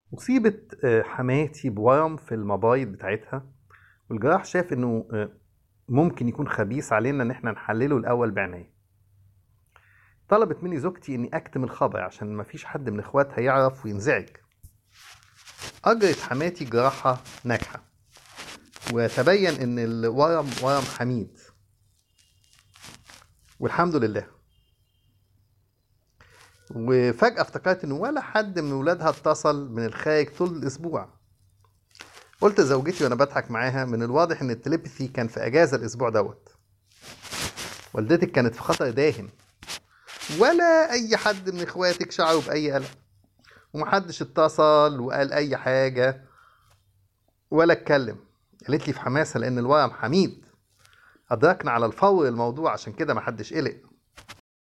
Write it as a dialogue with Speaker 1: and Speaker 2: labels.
Speaker 1: أصيبت آه، حماتي بورم في المبايض بتاعتها والجراح شاف إنه آه، ممكن يكون خبيث علينا إن إحنا نحلله الأول بعناية. طلبت مني زوجتي إني أكتم الخبر عشان مفيش حد من إخواتها يعرف وينزعج. أجرت حماتي جراحة ناجحة وتبين إن الورم ورم حميد والحمد لله وفجأة افتكرت إن ولا حد من ولادها اتصل من الخارج طول الأسبوع قلت لزوجتي وأنا بضحك معاها من الواضح إن التليبثي كان في أجازة الأسبوع دوت والدتك كانت في خطر داهم ولا أي حد من إخواتك شعروا بأي قلق ومحدش اتصل وقال أي حاجة ولا اتكلم قالت لي في حماسة لأن الورم حميد أدركنا على الفور الموضوع عشان كده محدش قلق